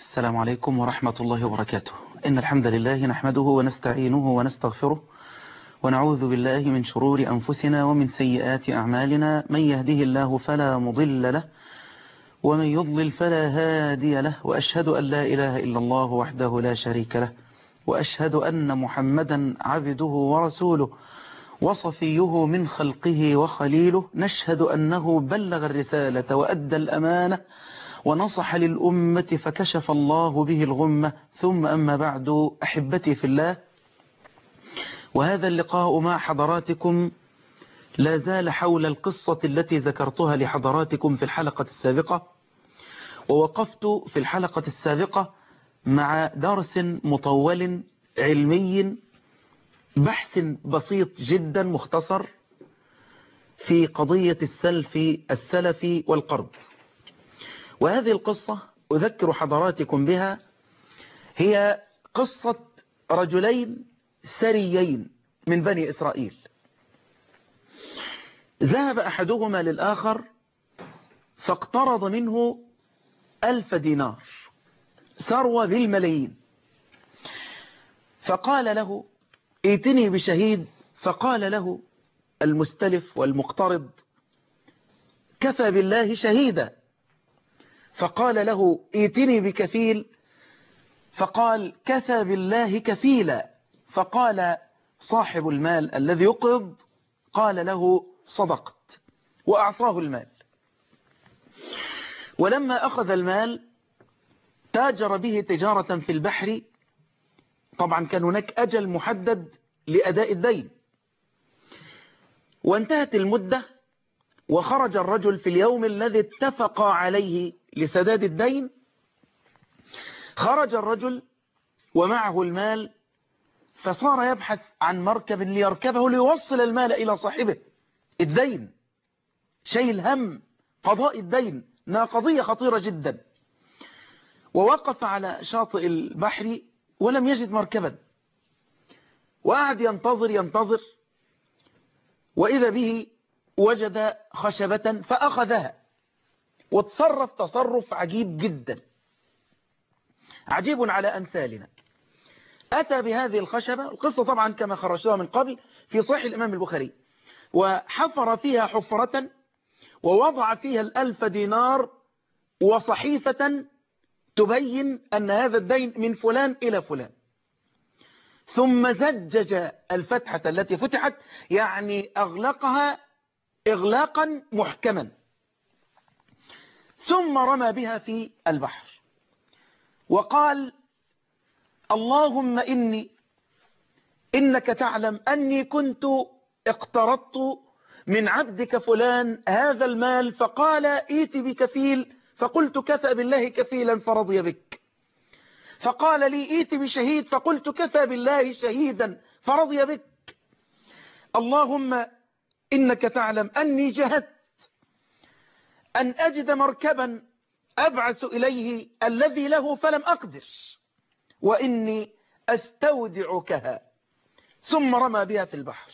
السلام عليكم ورحمة الله وبركاته إن الحمد لله نحمده ونستعينه ونستغفره ونعوذ بالله من شرور أنفسنا ومن سيئات أعمالنا من يهده الله فلا مضل له ومن يضلل فلا هادي له وأشهد أن لا إله إلا الله وحده لا شريك له وأشهد أن محمدا عبده ورسوله وصفيه من خلقه وخليله نشهد أنه بلغ الرسالة وأدى الأمانة ونصح للأمة فكشف الله به الغمة ثم أما بعد أحبتي في الله وهذا اللقاء مع حضراتكم لا زال حول القصة التي ذكرتها لحضراتكم في الحلقة السابقة ووقفت في الحلقة السابقة مع درس مطول علمي بحث بسيط جدا مختصر في قضية السلف السلف والقرض وهذه القصة أذكر حضراتكم بها هي قصة رجلين سريين من بني إسرائيل ذهب أحدهما للآخر فاقترض منه ألف دينار ثروة بالملايين فقال له ائتني بشهيد فقال له المستلف والمقترض كفى بالله شهيدا فقال له ائتني بكفيل فقال كفى بالله كفيلا فقال صاحب المال الذي يقرض قال له صدقت وأعطاه المال ولما أخذ المال تاجر به تجارة في البحر طبعا كان هناك أجل محدد لأداء الدين وانتهت المدة وخرج الرجل في اليوم الذي اتفق عليه لسداد الدين خرج الرجل ومعه المال فصار يبحث عن مركب ليركبه ليوصل المال إلى صاحبه الدين شيء الهم قضاء الدين انها قضية خطيرة جدا ووقف على شاطئ البحر ولم يجد مركبا وقعد ينتظر ينتظر وإذا به وجد خشبة فأخذها وتصرف تصرف عجيب جدا عجيب على أمثالنا أتى بهذه الخشبة القصة طبعا كما خرجتها من قبل في صحيح الإمام البخاري وحفر فيها حفرة ووضع فيها الألف دينار وصحيفة تبين أن هذا الدين من فلان إلى فلان ثم زجج الفتحة التي فتحت يعني أغلقها إغلاقا محكما ثم رمى بها في البحر وقال اللهم إني إنك تعلم أني كنت اقترضت من عبدك فلان هذا المال فقال ايت بكفيل فقلت كفى بالله كفيلا فرضي بك فقال لي ايت بشهيد فقلت كفى بالله شهيدا فرضي بك اللهم إنك تعلم أني جهدت أن أجد مركبا أبعث إليه الذي له فلم أقدر وإني أستودعكها ثم رمى بها في البحر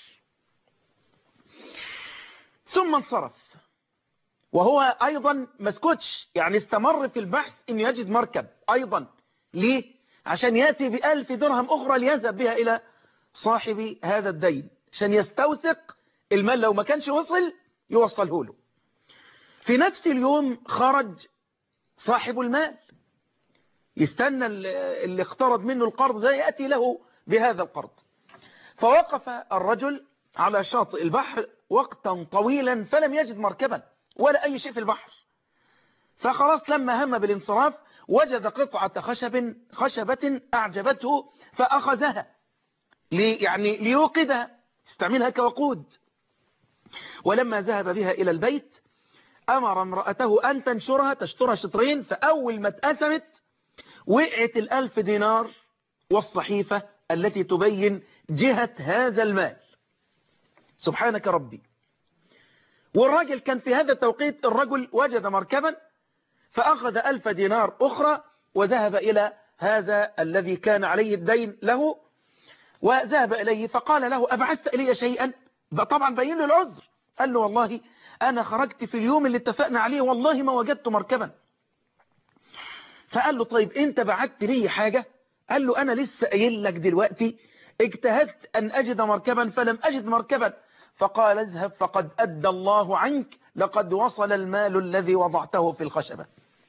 ثم انصرف وهو أيضا مسكتش يعني استمر في البحث أن يجد مركب أيضا ليه؟ عشان يأتي بألف درهم أخرى ليذهب بها إلى صاحب هذا الدين عشان يستوثق المال لو ما كانش وصل يوصله له في نفس اليوم خرج صاحب المال يستنى اللي اقترض منه القرض ده يأتي له بهذا القرض فوقف الرجل على شاطئ البحر وقتا طويلا فلم يجد مركبا ولا أي شيء في البحر فخلاص لما هم بالانصراف وجد قطعة خشب خشبة أعجبته فأخذها لي يعني ليوقدها استعملها كوقود ولما ذهب بها إلى البيت أمر امرأته أن تنشرها تشترها شطرين فأول ما اتقسمت وقعت الألف دينار والصحيفة التي تبين جهة هذا المال سبحانك ربي والراجل كان في هذا التوقيت الرجل وجد مركبا فأخذ ألف دينار أخرى وذهب إلى هذا الذي كان عليه الدين له وذهب إليه فقال له أبعثت إلي شيئا طبعا بين له العذر قال له والله أنا خرجت في اليوم اللي اتفقنا عليه والله ما وجدت مركبا فقال له طيب انت بعت لي حاجة قال له انا لسه قايل لك دلوقتي اجتهدت ان اجد مركبا فلم اجد مركبا فقال اذهب فقد ادى الله عنك لقد وصل المال الذي وضعته في الخشبة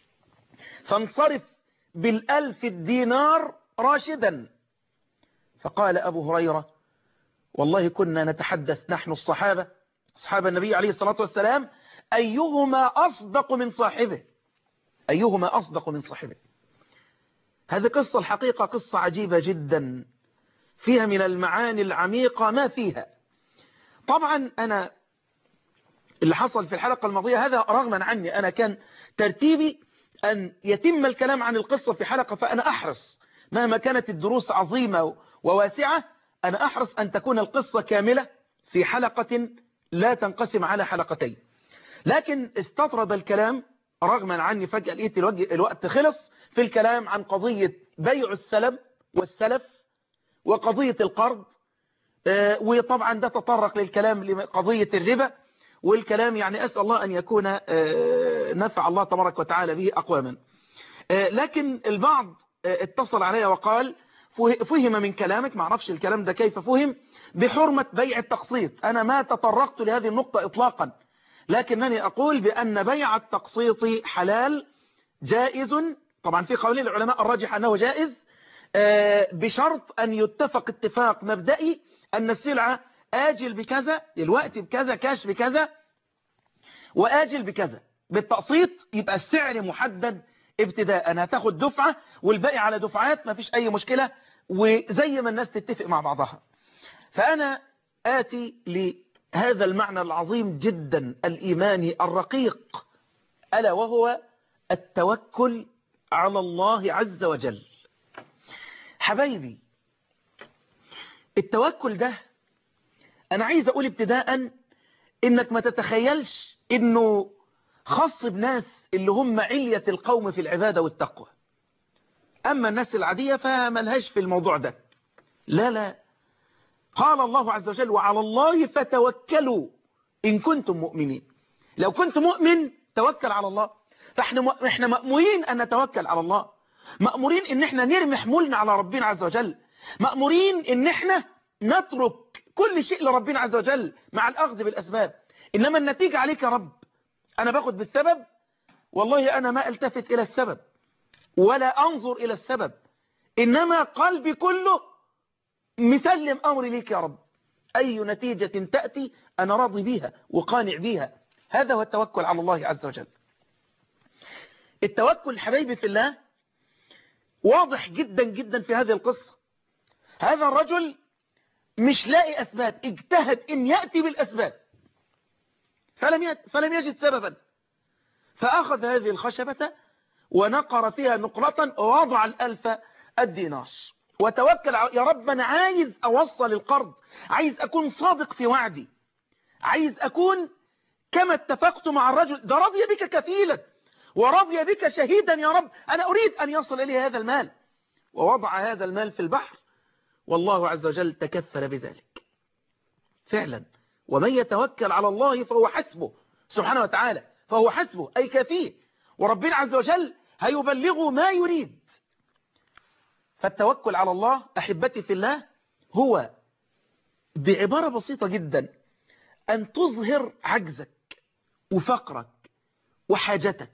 فانصرف بالالف الدينار راشدا فقال ابو هريرة والله كنا نتحدث نحن الصحابة أصحاب النبي عليه الصلاة والسلام أيهما أصدق من صاحبه أيهما أصدق من صاحبه هذه قصة الحقيقة قصة عجيبة جدا فيها من المعاني العميقة ما فيها طبعا أنا اللي حصل في الحلقة الماضية هذا رغما عني أنا كان ترتيبي أن يتم الكلام عن القصة في حلقة فأنا أحرص مهما كانت الدروس عظيمة وواسعة أنا أحرص أن تكون القصة كاملة في حلقة لا تنقسم على حلقتين لكن استطرد الكلام رغما عني فجأة لقيت الوقت خلص في الكلام عن قضية بيع السلم والسلف وقضية القرض وطبعا ده تطرق للكلام لقضية الربا والكلام يعني أسأل الله أن يكون نفع الله تبارك وتعالى به أقواما لكن البعض اتصل علي وقال فهم من كلامك ما اعرفش الكلام ده كيف فهم بحرمة بيع التقسيط أنا ما تطرقت لهذه النقطة إطلاقا لكنني أقول بأن بيع التقسيط حلال جائز طبعا في قولين العلماء الراجح أنه جائز بشرط أن يتفق اتفاق مبدئي أن السلعة آجل بكذا الوقت بكذا كاش بكذا وآجل بكذا بالتقسيط يبقى السعر محدد ابتداء هتاخد دفعة والباقي على دفعات ما فيش أي مشكلة وزي ما الناس تتفق مع بعضها فأنا آتي لهذا المعنى العظيم جدا الإيماني الرقيق ألا وهو التوكل على الله عز وجل حبايبي التوكل ده أنا عايز أقول ابتداء إنك ما تتخيلش إنه خاص بناس اللي هم علية القوم في العبادة والتقوى أما الناس العادية فملهاش في الموضوع ده لا لا قال الله عز وجل وعلى الله فتوكلوا إن كنتم مؤمنين لو كنت مؤمن توكل على الله فاحنا احنا مأمورين أن نتوكل على الله مأمورين ان احنا نرمي حمولنا على ربنا عز وجل مأمورين ان احنا نترك كل شيء لربنا عز وجل مع الأخذ بالأسباب إنما النتيجة عليك يا رب أنا باخد بالسبب والله أنا ما التفت إلى السبب ولا أنظر إلى السبب إنما قلبي كله مسلم أمري ليك يا رب أي نتيجة تأتي أنا راضي بيها وقانع بيها هذا هو التوكل على الله عز وجل التوكل حبيبي في الله واضح جدا جدا في هذه القصة هذا الرجل مش لاقي أسباب اجتهد إن يأتي بالأسباب فلم, يت... فلم يجد سببا فأخذ هذه الخشبة ونقر فيها نقرة ووضع الألف الدينار وتوكل يا رب أنا عايز أوصل القرض عايز أكون صادق في وعدي عايز أكون كما اتفقت مع الرجل ده رضي بك كفيلا ورضي بك شهيدا يا رب أنا أريد أن يصل إلي هذا المال ووضع هذا المال في البحر والله عز وجل تكفل بذلك فعلا ومن يتوكل على الله فهو حسبه سبحانه وتعالى فهو حسبه أي كفيه وربنا عز وجل هيبلغه ما يريد فالتوكل على الله أحبتي في الله هو بعبارة بسيطة جدا أن تظهر عجزك وفقرك وحاجتك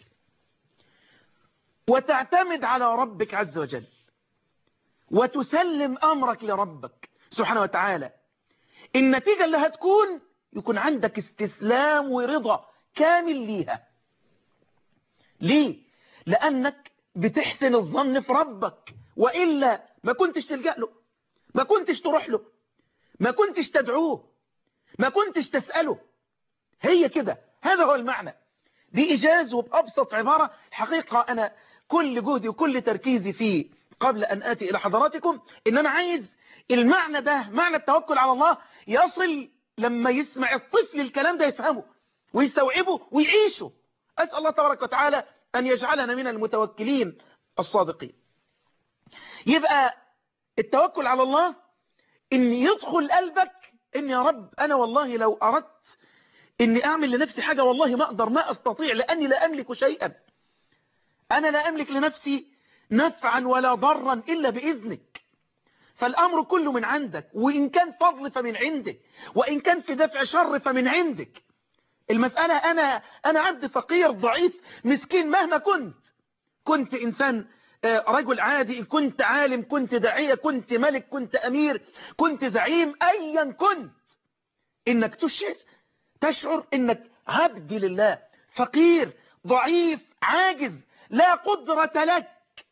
وتعتمد على ربك عز وجل وتسلم أمرك لربك سبحانه وتعالى النتيجة اللي هتكون يكون عندك استسلام ورضا كامل ليها ليه؟ لأنك بتحسن الظن في ربك وإلا ما كنتش تلجأ له ما كنتش تروح له ما كنتش تدعوه ما كنتش تسأله هي كده هذا هو المعنى بإيجاز وبأبسط عبارة حقيقة أنا كل جهدي وكل تركيزي فيه قبل أن آتي إلى حضراتكم إن أنا عايز المعنى ده معنى التوكل على الله يصل لما يسمع الطفل الكلام ده يفهمه ويستوعبه ويعيشه أسأل الله تبارك وتعالى أن يجعلنا من المتوكلين الصادقين يبقى التوكل على الله إن يدخل قلبك إن يا رب أنا والله لو أردت إني أعمل لنفسي حاجة والله ما أقدر ما أستطيع لأني لا أملك شيئا أنا لا أملك لنفسي نفعا ولا ضرا إلا بإذنك فالأمر كله من عندك وإن كان فضل فمن عندك وإن كان في دفع شر فمن عندك المسألة أنا, أنا عبد فقير ضعيف مسكين مهما كنت كنت إنسان رجل عادي كنت عالم كنت داعية كنت ملك كنت أمير كنت زعيم أيا كنت إنك تشعر تشعر إنك عبد لله فقير ضعيف عاجز لا قدرة لك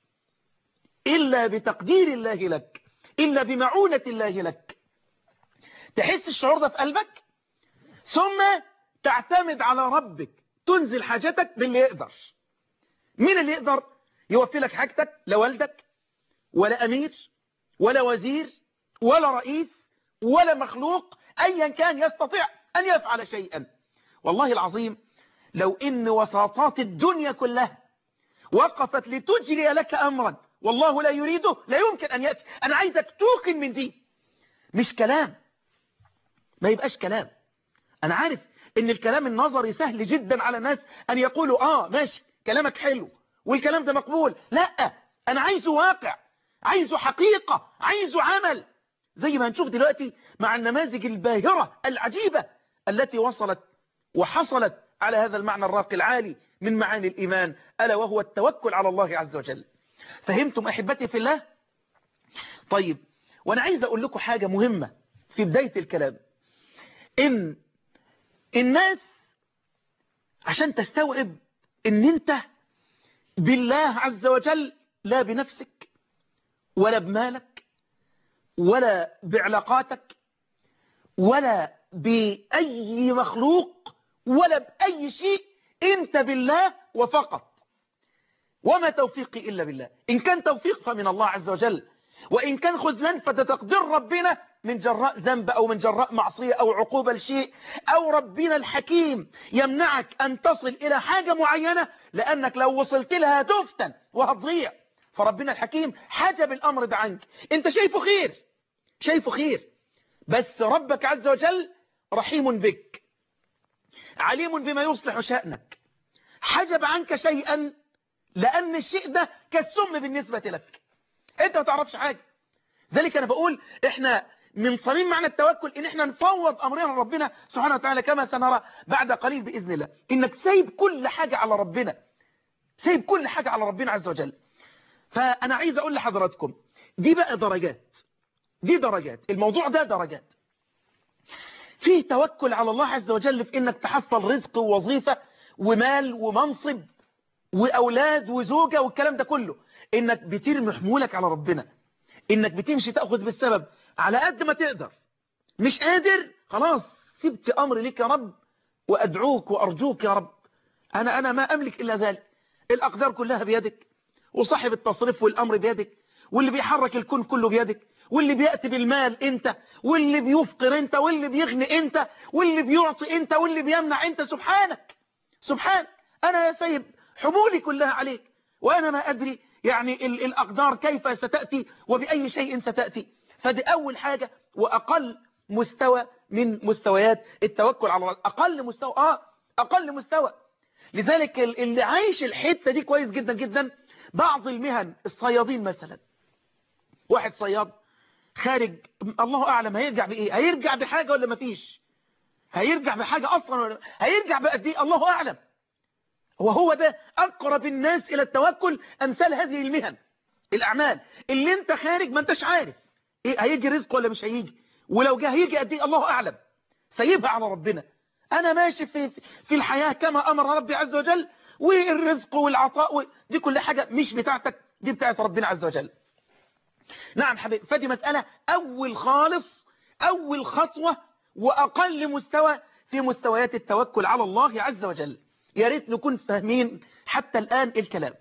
إلا بتقدير الله لك إلا بمعونة الله لك تحس الشعور ده في قلبك ثم تعتمد على ربك تنزل حاجتك باللي يقدر مين اللي يقدر يوفي لك حاجتك لا والدك ولا أمير ولا وزير ولا رئيس ولا مخلوق أيا كان يستطيع أن يفعل شيئا والله العظيم لو إن وساطات الدنيا كلها وقفت لتجري لك أمرا والله لا يريده لا يمكن أن يأتي أنا عايزك توقن من دي مش كلام ما يبقاش كلام أنا عارف إن الكلام النظري سهل جدا على ناس أن يقولوا آه ماشي كلامك حلو والكلام ده مقبول لا أنا عايزه واقع عايزه حقيقة عايزه عمل زي ما هنشوف دلوقتي مع النماذج الباهرة العجيبة التي وصلت وحصلت على هذا المعنى الراقي العالي من معاني الإيمان ألا وهو التوكل على الله عز وجل فهمتم أحبتي في الله طيب وأنا عايز أقول لكم حاجة مهمة في بداية الكلام إن الناس عشان تستوعب إن أنت بالله عز وجل لا بنفسك ولا بمالك ولا بعلاقاتك ولا بأي مخلوق ولا بأي شيء أنت بالله وفقط وما توفيقي إلا بالله إن كان توفيق فمن الله عز وجل وإن كان خذلان فتتقدير ربنا من جراء ذنب أو من جراء معصية أو عقوبة لشيء أو ربنا الحكيم يمنعك أن تصل إلى حاجة معينة لأنك لو وصلت لها تفتن وهتضيع فربنا الحكيم حجب الأمر ده عنك أنت شايفه خير شايفه خير بس ربك عز وجل رحيم بك عليم بما يصلح شأنك حجب عنك شيئا لأن الشيء ده كالسم بالنسبة لك انت ما تعرفش حاجة ذلك انا بقول احنا من صميم معنى التوكل ان احنا نفوض امرنا لربنا سبحانه وتعالى كما سنرى بعد قليل باذن الله انك سايب كل حاجة على ربنا سايب كل حاجة على ربنا عز وجل فانا عايز اقول لحضراتكم دي بقى درجات دي درجات الموضوع ده درجات في توكل على الله عز وجل في انك تحصل رزق ووظيفة ومال ومنصب واولاد وزوجة والكلام ده كله انك بترمي حمولك على ربنا انك بتمشي تأخذ بالسبب على قد ما تقدر مش قادر خلاص سبت امر لك يا رب وادعوك وارجوك يا رب انا انا ما املك الا ذلك الاقدار كلها بيدك وصاحب التصريف والامر بيدك واللي بيحرك الكون كله بيدك واللي بيأتي بالمال انت واللي بيفقر انت واللي بيغني انت واللي بيعطي انت واللي بيمنع انت سبحانك سبحانك انا يا سيد حمولي كلها عليك وانا ما ادري يعني الأقدار كيف ستأتي وبأي شيء ستأتي فدي أول حاجة وأقل مستوى من مستويات التوكل على الله أقل مستوى آه أقل مستوى لذلك اللي عايش الحتة دي كويس جدا جدا بعض المهن الصيادين مثلا واحد صياد خارج الله أعلم هيرجع بإيه هيرجع بحاجة ولا مفيش هيرجع بحاجة أصلا ولا هيرجع بقد إيه الله أعلم وهو ده أقرب الناس إلى التوكل أمثال هذه المهن الأعمال اللي انت خارج ما انتش عارف إيه هيجي رزق ولا مش هيجي ولو جه هيجي قد ايه الله أعلم سيبها على ربنا أنا ماشي في, في الحياة كما أمر ربي عز وجل والرزق والعطاء دي كل حاجة مش بتاعتك دي بتاعت ربنا عز وجل نعم حبيبي فدي مسألة أول خالص أول خطوة وأقل مستوى في مستويات التوكل على الله عز وجل يا ريت نكون فاهمين حتى الآن الكلام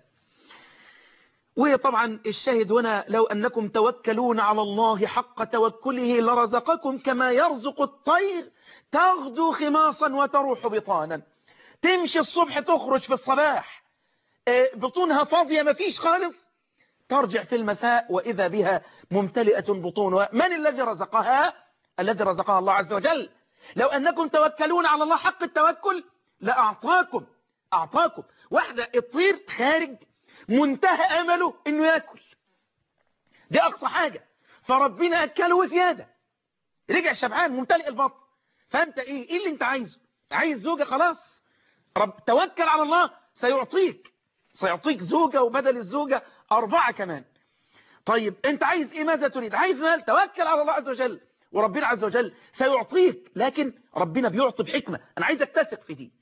وطبعا الشاهد هنا لو أنكم توكلون على الله حق توكله لرزقكم كما يرزق الطير تغدو خماصا وتروح بطانا تمشي الصبح تخرج في الصباح بطونها فاضية ما فيش خالص ترجع في المساء وإذا بها ممتلئة بطونها من الذي رزقها الذي رزقها الله عز وجل لو أنكم توكلون على الله حق التوكل لأعطاكم أعطاكم واحدة الطير خارج منتهى أمله إنه يأكل دي أقصى حاجة فربنا أكله وزيادة رجع شبعان ممتلئ البطن فأنت إيه إيه اللي أنت عايزه عايز زوجة خلاص رب توكل على الله سيعطيك سيعطيك زوجة وبدل الزوجة أربعة كمان طيب أنت عايز إيه ماذا تريد عايز مال توكل على الله عز وجل وربنا عز وجل سيعطيك لكن ربنا بيعطي بحكمة أنا عايزك تثق في دي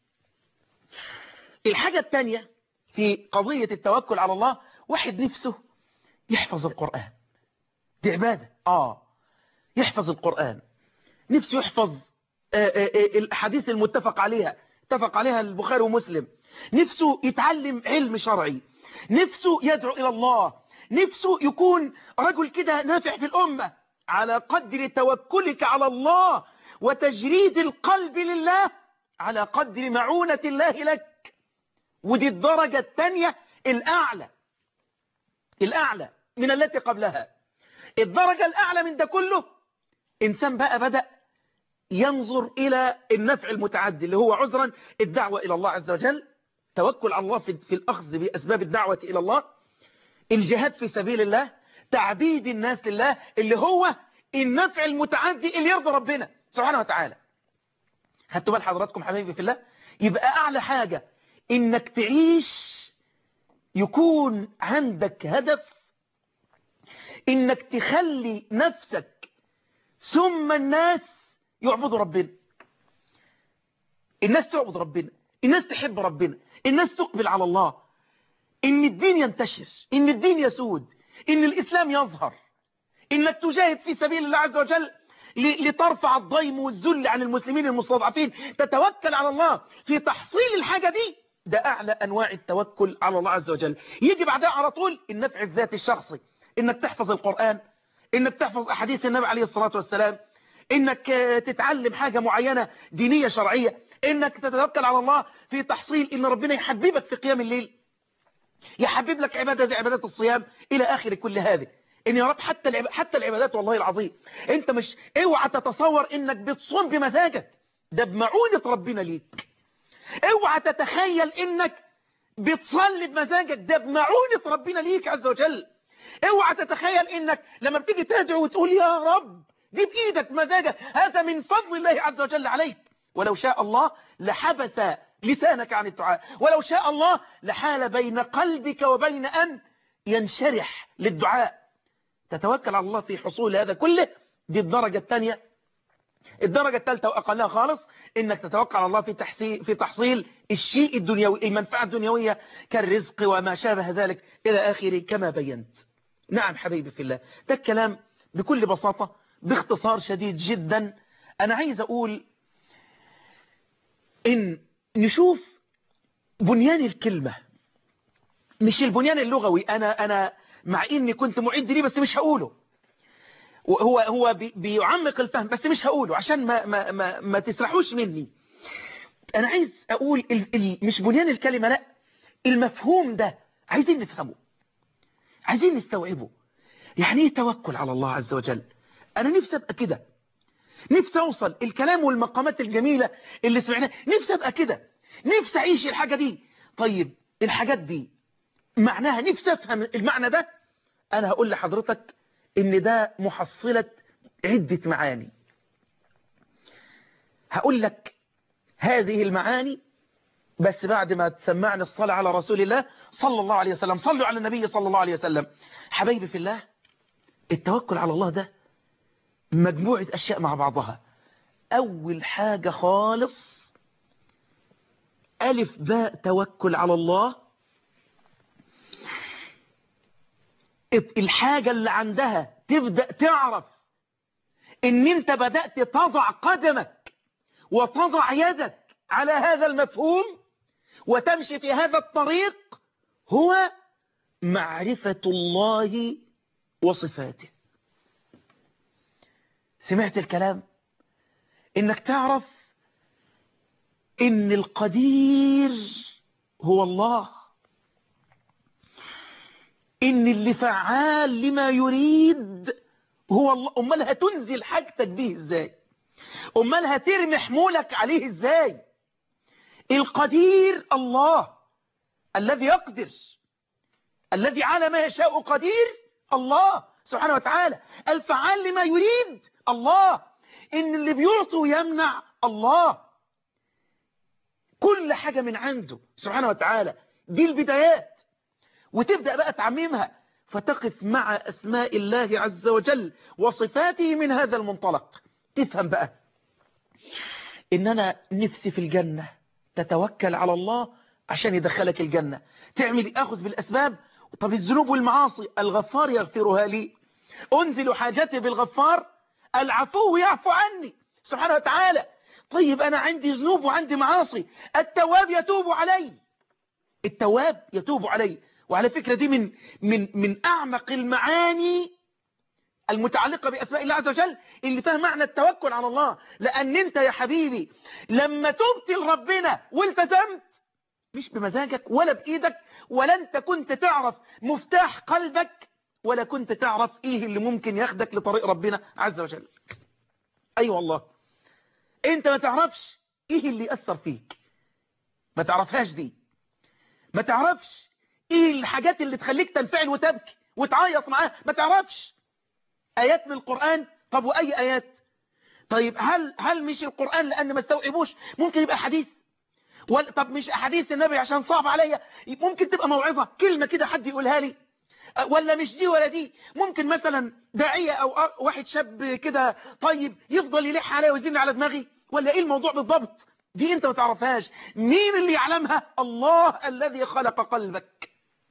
الحاجة الثانية في قضية التوكل على الله واحد نفسه يحفظ القرآن دي عبادة آه يحفظ القرآن نفسه يحفظ الحديث المتفق عليها اتفق عليها البخاري ومسلم نفسه يتعلم علم شرعي نفسه يدعو إلى الله نفسه يكون رجل كده نافع في الأمة على قدر توكلك على الله وتجريد القلب لله على قدر معونة الله لك ودي الدرجة الثانية الأعلى الأعلى من التي قبلها الدرجة الأعلى من ده كله إنسان بقى بدأ ينظر إلى النفع المتعدي اللي هو عذرا الدعوة إلى الله عز وجل توكل على الله في, في الأخذ بأسباب الدعوة إلى الله الجهاد في سبيل الله تعبيد الناس لله اللي هو النفع المتعدي اللي يرضى ربنا سبحانه وتعالى خدتوا بال حضراتكم حبايبي في الله يبقى أعلى حاجة إنك تعيش يكون عندك هدف إنك تخلي نفسك ثم الناس يعبدوا ربنا الناس تعبد ربنا الناس تحب ربنا الناس تقبل على الله إن الدين ينتشر إن الدين يسود إن الإسلام يظهر إنك تجاهد في سبيل الله عز وجل لترفع الضيم والذل عن المسلمين المستضعفين تتوكل على الله في تحصيل الحاجة دي ده أعلى أنواع التوكل على الله عز وجل يجي بعدها على طول النفع الذاتي الشخصي إنك تحفظ القرآن إنك تحفظ أحاديث النبي عليه الصلاة والسلام إنك تتعلم حاجة معينة دينية شرعية إنك تتوكل على الله في تحصيل إن ربنا يحببك في قيام الليل يحبب لك عبادة زي عبادات الصيام إلى آخر كل هذه إن يا رب حتى العب... حتى العبادات والله العظيم أنت مش اوعى تتصور إنك بتصوم بمزاجك ده بمعونة ربنا ليك اوعى تتخيل إنك بتصلي بمزاجك ده بمعونة ربنا ليك عز وجل اوعى تتخيل إنك لما بتيجي تدعو وتقول يا رب دي بإيدك مزاجك هذا من فضل الله عز وجل عليك ولو شاء الله لحبس لسانك عن الدعاء ولو شاء الله لحال بين قلبك وبين أن ينشرح للدعاء تتوكل على الله في حصول هذا كله دي الدرجة الثانية الدرجة الثالثة وأقلها خالص إنك تتوكل على الله في تحصيل, في تحصيل الشيء الدنيوي المنفعة الدنيوية كالرزق وما شابه ذلك إلى آخره كما بينت نعم حبيبي في الله ده الكلام بكل بساطة باختصار شديد جدا أنا عايز أقول إن نشوف بنيان الكلمة مش البنيان اللغوي أنا أنا مع إني كنت معد ليه بس مش هقوله هو هو بيعمق الفهم بس مش هقوله عشان ما ما ما, ما تسرحوش مني أنا عايز أقول ال ال مش بنيان الكلمة لا المفهوم ده عايزين نفهمه عايزين نستوعبه يعني ايه توكل على الله عز وجل أنا نفسي أبقى كده نفسي أوصل الكلام والمقامات الجميلة اللي سمعناها نفسي أبقى كده نفسي أعيش الحاجة دي طيب الحاجات دي معناها نفسي أفهم المعنى ده أنا هقول لحضرتك إن ده محصلة عدة معاني هقول لك هذه المعاني بس بعد ما تسمعنا الصلاة على رسول الله صلى الله عليه وسلم صلوا على النبي صلى الله عليه وسلم حبايبي في الله التوكل على الله ده مجموعة أشياء مع بعضها أول حاجة خالص ألف باء توكل على الله الحاجة اللي عندها تبدأ تعرف ان انت بدأت تضع قدمك وتضع يدك على هذا المفهوم وتمشي في هذا الطريق هو معرفة الله وصفاته سمعت الكلام انك تعرف ان القدير هو الله ان اللي فعال لما يريد هو الله امال هتنزل حاجتك به ازاي امال هترمي حمولك عليه ازاي القدير الله الذي يقدر الذي على ما يشاء قدير الله سبحانه وتعالى الفعال لما يريد الله إن اللي بيعطي ويمنع الله كل حاجة من عنده سبحانه وتعالى دي البدايات وتبدأ بقى تعميمها فتقف مع أسماء الله عز وجل وصفاته من هذا المنطلق تفهم بقى إن أنا نفسي في الجنة تتوكل على الله عشان يدخلك الجنة تعمل أخذ بالأسباب طب الذنوب والمعاصي الغفار يغفرها لي أنزل حاجتي بالغفار العفو يعفو عني سبحانه وتعالى طيب أنا عندي ذنوب وعندي معاصي التواب يتوب علي التواب يتوب علي وعلى فكرة دي من من من أعمق المعاني المتعلقة بأسماء الله عز وجل اللي فيها معنى التوكل على الله لأن أنت يا حبيبي لما تبت لربنا والتزمت مش بمزاجك ولا بإيدك ولا أنت كنت تعرف مفتاح قلبك ولا كنت تعرف إيه اللي ممكن ياخدك لطريق ربنا عز وجل أي أيوة والله أنت ما تعرفش إيه اللي أثر فيك ما تعرفهاش دي ما تعرفش إيه الحاجات اللي تخليك تنفعل وتبكي وتعيط معاه ما تعرفش آيات من القرآن طب وأي آيات طيب هل هل مش القرآن لأن ما استوعبوش ممكن يبقى حديث ولا طب مش أحاديث النبي عشان صعب عليا ممكن تبقى موعظة كلمة كده حد يقولها لي ولا مش دي ولا دي ممكن مثلا داعية أو واحد شاب كده طيب يفضل يلح عليا ويزن على دماغي ولا إيه الموضوع بالضبط دي أنت ما تعرفهاش مين اللي يعلمها الله الذي خلق قلبك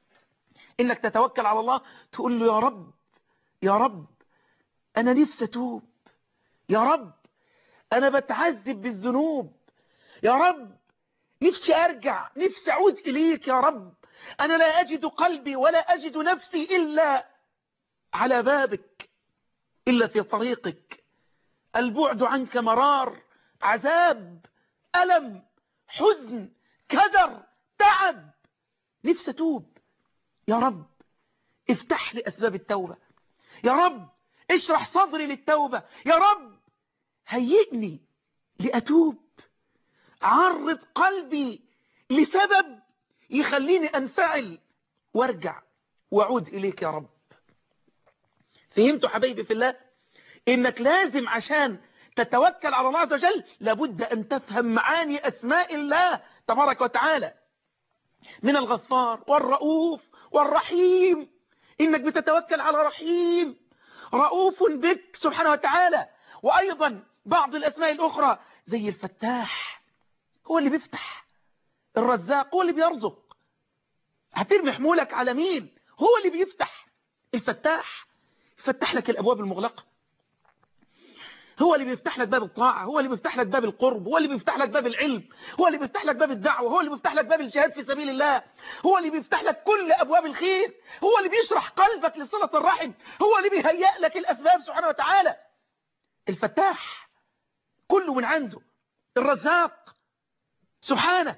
إنك تتوكل على الله تقول له يا رب يا رب أنا نفسي أتوب يا رب أنا بتعذب بالذنوب يا رب نفسي أرجع نفسي أعود إليك يا رب أنا لا أجد قلبي ولا أجد نفسي إلا على بابك إلا في طريقك البعد عنك مرار عذاب ألم حزن كدر تعب نفسي أتوب يا رب افتح لي أسباب التوبة يا رب اشرح صدري للتوبة يا رب هيئني لأتوب عرض قلبي لسبب يخليني أنفعل وارجع واعود إليك يا رب فهمتوا حبايبي في الله إنك لازم عشان تتوكل على الله عز وجل لابد أن تفهم معاني أسماء الله تبارك وتعالى من الغفار والرؤوف والرحيم إنك بتتوكل على رحيم رؤوف بك سبحانه وتعالى وأيضا بعض الأسماء الأخرى زي الفتاح هو اللي بيفتح الرزاق هو اللي بيرزق هترمي حمولك على مين هو اللي بيفتح الفتاح يفتح لك الأبواب المغلقة هو اللي بيفتح لك باب الطاعة هو اللي بيفتح لك باب القرب هو اللي بيفتح لك باب العلم هو اللي بيفتح لك باب الدعوة هو اللي بيفتح لك باب الجهاد في سبيل الله هو اللي بيفتح لك كل أبواب الخير هو اللي بيشرح قلبك لصلة الرحم هو اللي بيهيئ لك الأسباب سبحانه وتعالى الفتاح كله من عنده الرزاق سبحانه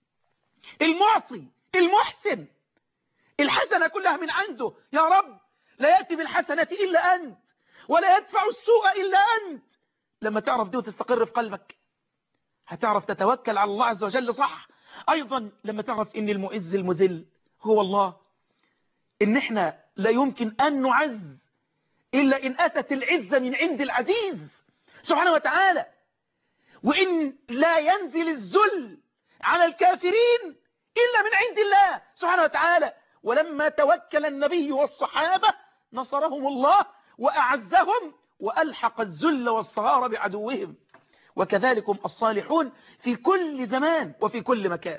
المعطي المحسن الحسنة كلها من عنده يا رب لا يأتي بالحسنة إلا أنت ولا يدفع السوء إلا أنت لما تعرف دي وتستقر في قلبك هتعرف تتوكل على الله عز وجل صح أيضا لما تعرف إن المعز المذل هو الله إن إحنا لا يمكن أن نعز إلا إن أتت العزة من عند العزيز سبحانه وتعالى وإن لا ينزل الذل على الكافرين إلا من عند الله سبحانه وتعالى ولما توكل النبي والصحابة نصرهم الله وأعزهم وألحق الذل والصغار بعدوهم وكذلك الصالحون في كل زمان وفي كل مكان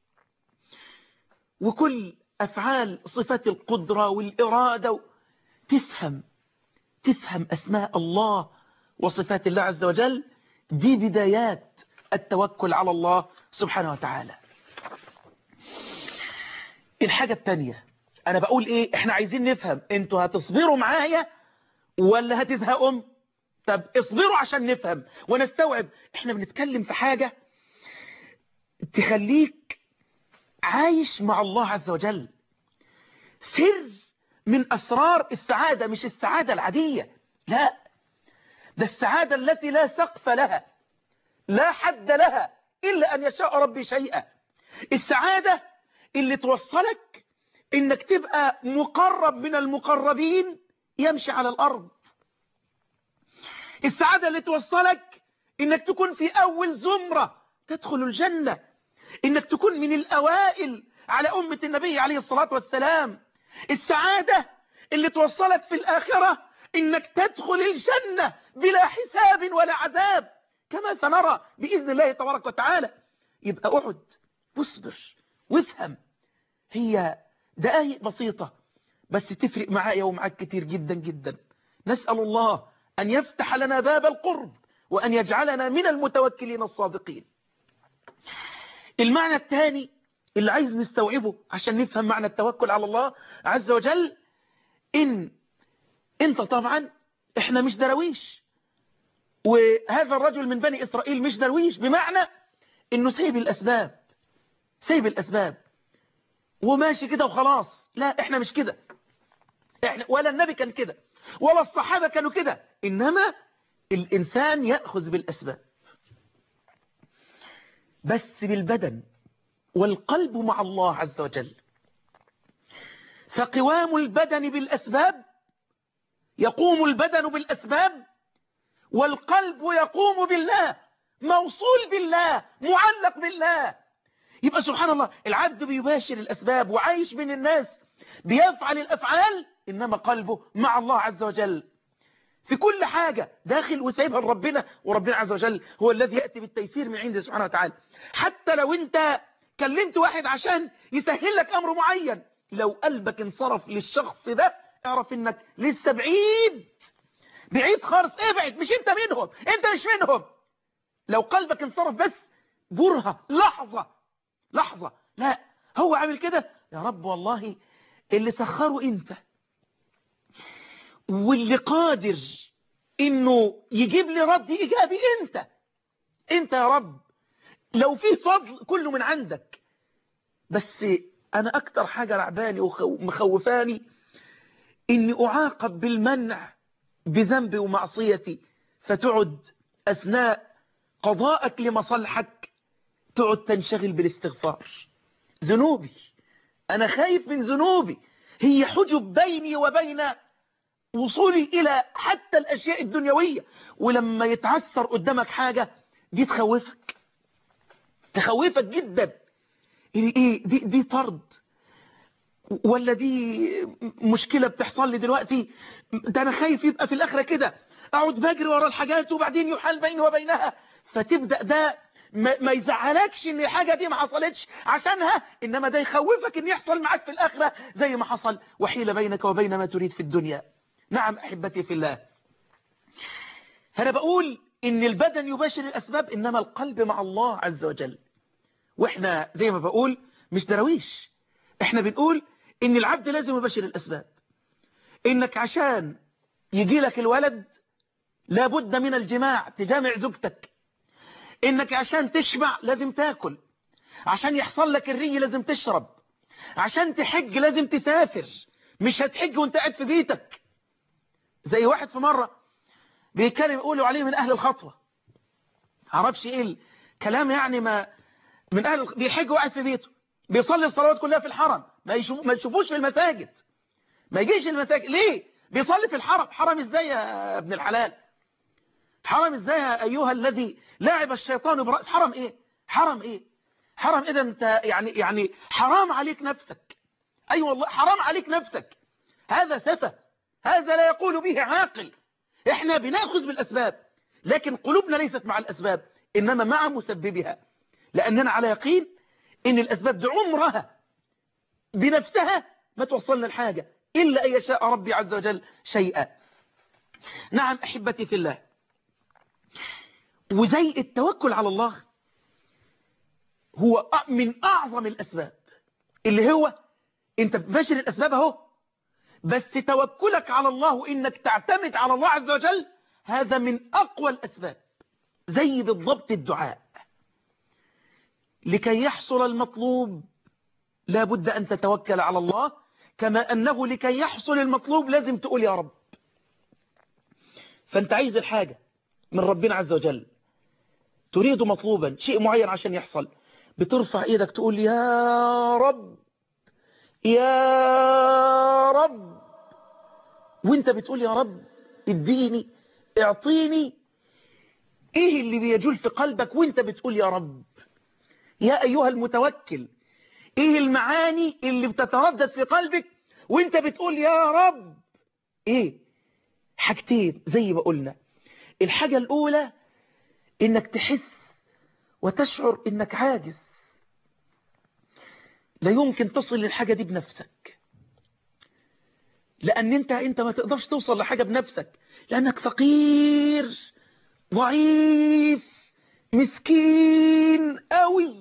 وكل أفعال صفات القدرة والإرادة تفهم تفهم أسماء الله وصفات الله عز وجل دي بدايات التوكل على الله سبحانه وتعالى الحاجة التانية أنا بقول إيه إحنا عايزين نفهم أنتوا هتصبروا معايا ولا هتزهقوا طب اصبروا عشان نفهم ونستوعب إحنا بنتكلم في حاجة تخليك عايش مع الله عز وجل سر من أسرار السعادة مش السعادة العادية لا ده السعادة التي لا سقف لها لا حد لها إلا أن يشاء ربي شيئا السعادة اللي توصلك انك تبقى مقرب من المقربين يمشي على الارض السعادة اللي توصلك انك تكون في اول زمرة تدخل الجنة انك تكون من الاوائل على امة النبي عليه الصلاة والسلام السعادة اللي توصلك في الاخرة انك تدخل الجنة بلا حساب ولا عذاب كما سنرى بإذن الله تبارك وتعالى يبقى اقعد واصبر وافهم هي دقائق بسيطة بس تفرق معايا ومعاك كتير جدا جدا نسأل الله أن يفتح لنا باب القرب وأن يجعلنا من المتوكلين الصادقين المعنى الثاني اللي عايز نستوعبه عشان نفهم معنى التوكل على الله عز وجل إن انت طبعا احنا مش درويش وهذا الرجل من بني إسرائيل مش درويش بمعنى انه سيب الأسباب سيب الأسباب وماشي كده وخلاص لا احنا مش كده احنا ولا النبي كان كده ولا الصحابة كانوا كده إنما الإنسان يأخذ بالأسباب بس بالبدن والقلب مع الله عز وجل فقوام البدن بالأسباب يقوم البدن بالأسباب والقلب يقوم بالله موصول بالله معلق بالله يبقى سبحان الله العبد بيباشر الأسباب وعايش بين الناس بيفعل الأفعال إنما قلبه مع الله عز وجل في كل حاجة داخل وسايبها لربنا وربنا عز وجل هو الذي يأتي بالتيسير من عنده سبحانه وتعالى حتى لو انت كلمت واحد عشان يسهل لك أمر معين لو قلبك انصرف للشخص ده اعرف انك لسه بعيد بعيد خالص ابعد مش انت منهم انت مش منهم لو قلبك انصرف بس برهة لحظة لحظة لا هو عامل كده يا رب والله اللي سخره انت واللي قادر انه يجيب لي رد ايجابي انت انت يا رب لو في فضل كله من عندك بس انا اكتر حاجة رعباني ومخوفاني اني اعاقب بالمنع بذنبي ومعصيتي فتعد اثناء قضاءك لمصالحك تقعد تنشغل بالاستغفار ذنوبي انا خايف من ذنوبي هي حجب بيني وبين وصولي إلى حتى الأشياء الدنيوية ولما يتعثر قدامك حاجة دي تخوفك تخوفك جدا إيه دي, دي طرد ولا دي مشكلة بتحصل لي دلوقتي ده أنا خايف يبقى في الآخرة كده أقعد بجري ورا الحاجات وبعدين يحال بيني وبينها فتبدأ ده ما يزعلكش ان الحاجة دي ما حصلتش عشانها انما ده يخوفك ان يحصل معاك في الاخرة زي ما حصل وحيل بينك وبين ما تريد في الدنيا نعم أحبتي في الله أنا بقول إن البدن يباشر الأسباب إنما القلب مع الله عز وجل وإحنا زي ما بقول مش درويش إحنا بنقول إن العبد لازم يباشر الأسباب إنك عشان يجي لك الولد لابد من الجماع تجامع زوجتك إنك عشان تشبع لازم تاكل عشان يحصل لك الري لازم تشرب عشان تحج لازم تسافر مش هتحج وانت قاعد في بيتك زي واحد في مرة بيتكلم يقولوا عليه من أهل الخطوة عرفش إيه الكلام يعني ما من أهل بيحج وقاعد في بيته بيصلي الصلوات كلها في الحرم ما, يشوف ما يشوفوش في المساجد ما يجيش المساجد ليه بيصلي في الحرم حرم ازاي يا ابن الحلال حرم ازاي يا أيها الذي لعب الشيطان برأس حرم ايه حرم ايه حرم اذا انت يعني يعني حرام عليك نفسك اي أيوة والله حرام عليك نفسك هذا سفه هذا لا يقول به عاقل احنا بناخذ بالأسباب لكن قلوبنا ليست مع الأسباب إنما مع مسببها لأننا على يقين إن الأسباب دي عمرها بنفسها ما توصلنا الحاجة إلا أن يشاء ربي عز وجل شيئا نعم أحبتي في الله وزي التوكل على الله هو من أعظم الأسباب اللي هو انت باشر الأسباب اهو بس توكلك على الله وإنك تعتمد على الله عز وجل هذا من أقوى الأسباب زي بالضبط الدعاء لكي يحصل المطلوب لابد أن تتوكل على الله كما أنه لكي يحصل المطلوب لازم تقول يا رب فأنت عايز الحاجة من ربنا عز وجل تريد مطلوبا شيء معين عشان يحصل بترفع ايدك تقول يا رب يا رب وانت بتقول يا رب اديني اعطيني ايه اللي بيجول في قلبك وانت بتقول يا رب يا ايها المتوكل ايه المعاني اللي بتتردد في قلبك وانت بتقول يا رب ايه حاجتين زي ما قلنا الحاجة الاولى انك تحس وتشعر انك عاجز لا يمكن تصل للحاجة دي بنفسك لان انت انت ما تقدرش توصل لحاجة بنفسك لانك فقير ضعيف مسكين قوي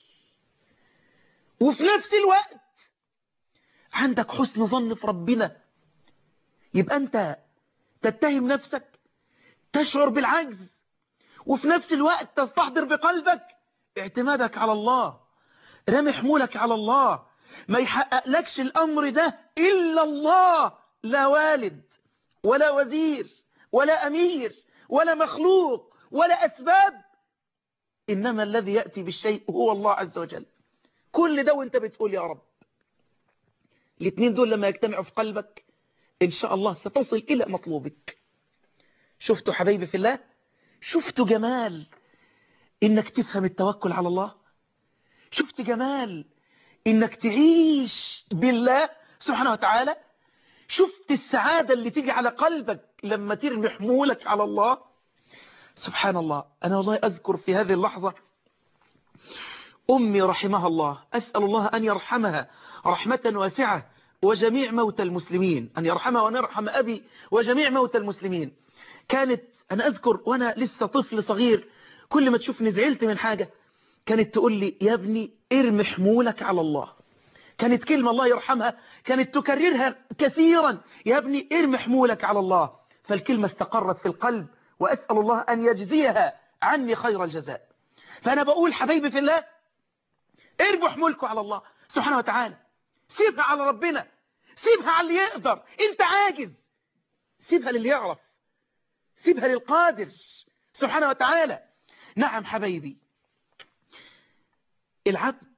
وفي نفس الوقت عندك حسن ظن في ربنا يبقى انت تتهم نفسك تشعر بالعجز وفي نفس الوقت تستحضر بقلبك اعتمادك على الله رمي حمولك على الله ما يحقق لكش الأمر ده إلا الله لا والد ولا وزير ولا أمير ولا مخلوق ولا أسباب إنما الذي يأتي بالشيء هو الله عز وجل كل ده وانت بتقول يا رب الاثنين دول لما يجتمعوا في قلبك إن شاء الله ستصل إلى مطلوبك شفتوا حبيبي في الله شفتوا جمال إنك تفهم التوكل على الله شفت جمال إنك تعيش بالله سبحانه وتعالى شفت السعادة اللي تيجي على قلبك لما ترمي حمولك على الله سبحان الله أنا والله أذكر في هذه اللحظة أمي رحمها الله أسأل الله أن يرحمها رحمة واسعة وجميع موتى المسلمين أن يرحمها وأن يرحم أبي وجميع موتى المسلمين كانت أنا أذكر وأنا لسه طفل صغير كل ما تشوفني زعلت من حاجة كانت تقول لي يا ابني ارمي حمولك على الله كانت كلمة الله يرحمها كانت تكررها كثيرا يا ابني ارمي حمولك على الله فالكلمة استقرت في القلب وأسأل الله أن يجزيها عني خير الجزاء فأنا بقول حبيبي في الله ارموا حمولكم على الله سبحانه وتعالى سيبها على ربنا سيبها على اللي يقدر انت عاجز سيبها للي يعرف سيبها للقادر سبحانه وتعالى نعم حبيبي العبد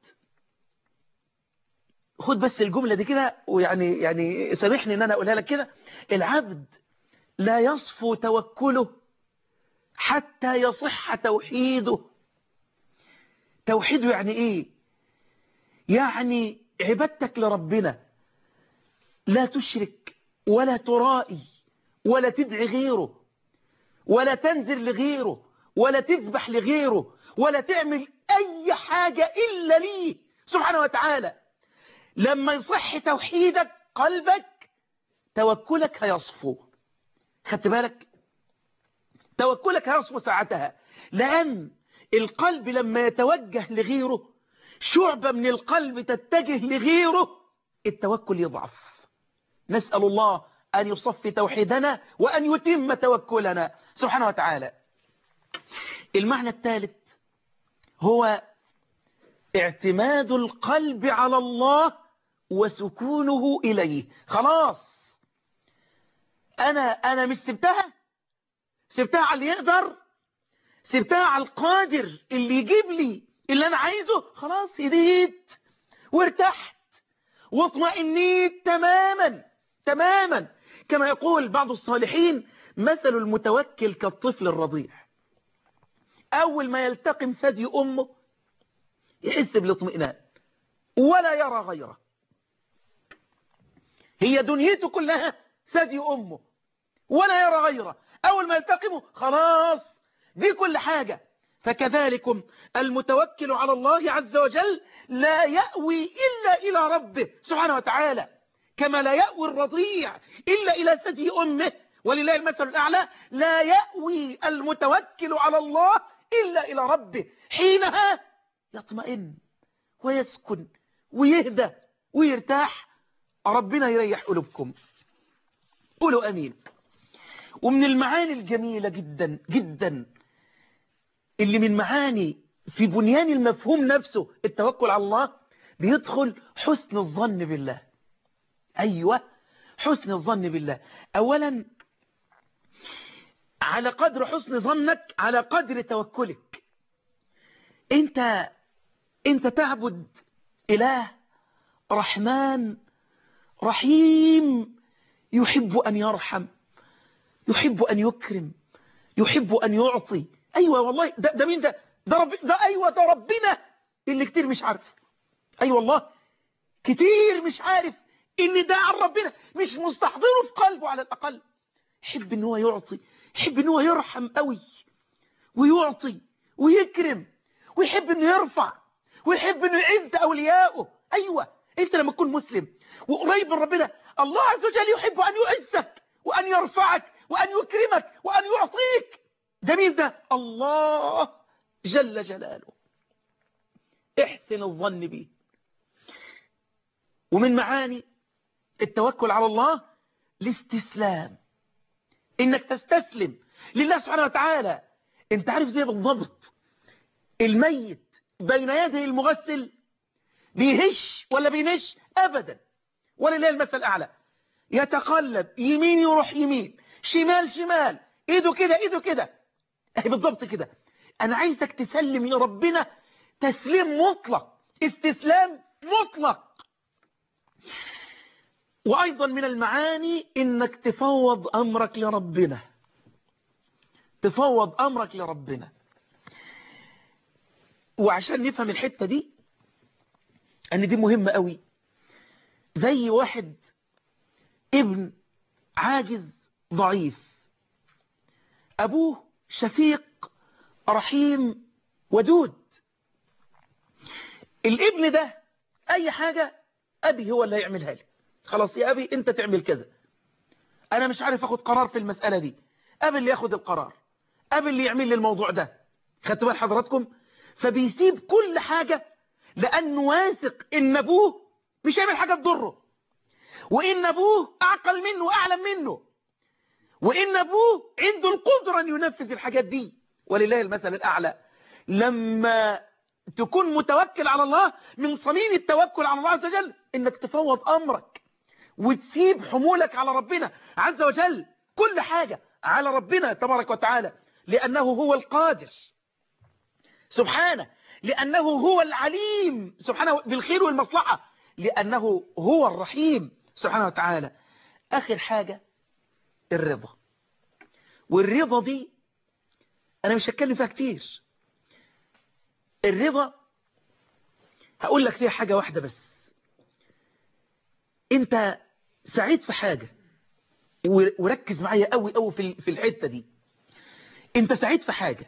خد بس الجملة دي كده ويعني يعني سامحني ان انا اقولها لك كده العبد لا يصفو توكله حتى يصح توحيده توحيده يعني ايه يعني عبادتك لربنا لا تشرك ولا ترائي ولا تدعي غيره ولا تنزل لغيره ولا تذبح لغيره ولا تعمل أي حاجة إلا ليه سبحانه وتعالى لما يصح توحيدك قلبك توكلك هيصفو خدت بالك توكلك هيصفو ساعتها لأن القلب لما يتوجه لغيره شعبة من القلب تتجه لغيره التوكل يضعف نسأل الله أن يصفي توحيدنا وأن يتم توكلنا سبحانه وتعالى المعنى الثالث هو اعتماد القلب على الله وسكونه إليه خلاص أنا أنا مش سبتها سبتها على اللي يقدر سبتها على القادر اللي يجيب لي اللي أنا عايزه خلاص هديت وارتحت واطمئنيت تماما تماما كما يقول بعض الصالحين مثل المتوكل كالطفل الرضيع أول ما يلتقم ثدي أمه يحس بالاطمئنان ولا يرى غيره هي دنيته كلها ثدي أمه ولا يرى غيره أول ما يلتقمه خلاص دي كل حاجة فكذلكم المتوكل على الله عز وجل لا يأوي إلا إلى ربه سبحانه وتعالى كما لا يأوي الرضيع إلا إلى ثدي أمه ولله المثل الأعلى لا يأوي المتوكل على الله إلا إلى ربه حينها يطمئن ويسكن ويهدى ويرتاح ربنا يريح قلوبكم قولوا أمين ومن المعاني الجميلة جدا جدا اللي من معاني في بنيان المفهوم نفسه التوكل على الله بيدخل حسن الظن بالله أيوة حسن الظن بالله أولا على قدر حسن ظنك على قدر توكلك انت انت تعبد اله رحمن رحيم يحب أن يرحم يحب أن يكرم يحب أن يعطي أيوة والله ده, ده مين ده ده, رب ده أيوة ده ربنا اللي كتير مش عارف أيوة والله كتير مش عارف إن ده عن ربنا مش مستحضره في قلبه على الأقل يحب إن هو يعطي يحب إن هو يرحم قوي ويعطي ويكرم ويحب إنه يرفع ويحب إنه يعز أولياءه أيوة أنت لما تكون مسلم وقريب من ربنا الله عز وجل يحب أن يعزك وأن يرفعك وأن يكرمك وأن يعطيك ده مين ده الله جل جلاله احسن الظن به ومن معاني التوكل على الله الاستسلام انك تستسلم لله سبحانه وتعالى انت عارف زي بالضبط الميت بين يدي المغسل بيهش ولا بينش ابدا ولله المثل الاعلى يتقلب يمين يروح يمين شمال شمال ايده كده ايده كده اهي بالضبط كده انا عايزك تسلم لربنا تسليم مطلق استسلام مطلق وايضا من المعاني انك تفوض امرك لربنا تفوض امرك لربنا وعشان نفهم الحتة دي ان دي مهمة قوي زي واحد ابن عاجز ضعيف ابوه شفيق رحيم ودود الابن ده اي حاجة ابي هو اللي هيعملها لي خلاص يا ابي انت تعمل كذا انا مش عارف اخد قرار في المسألة دي ابي اللي ياخد القرار ابي اللي يعمل لي الموضوع ده خدتوا بال حضراتكم فبيسيب كل حاجة لانه واثق ان ابوه مش هيعمل حاجة تضره وان ابوه اعقل منه واعلم منه وان ابوه عنده القدرة ان ينفذ الحاجات دي ولله المثل الاعلى لما تكون متوكل على الله من صميم التوكل على الله عز وجل انك تفوض امرك وتسيب حمولك على ربنا عز وجل كل حاجة على ربنا تبارك وتعالى لأنه هو القادر سبحانه لأنه هو العليم سبحانه بالخير والمصلحة لأنه هو الرحيم سبحانه وتعالى آخر حاجة الرضا والرضا دي أنا مش هتكلم فيها كتير الرضا هقول لك فيها حاجة واحدة بس انت سعيد في حاجة وركز معايا قوي قوي في في الحتة دي انت سعيد في حاجة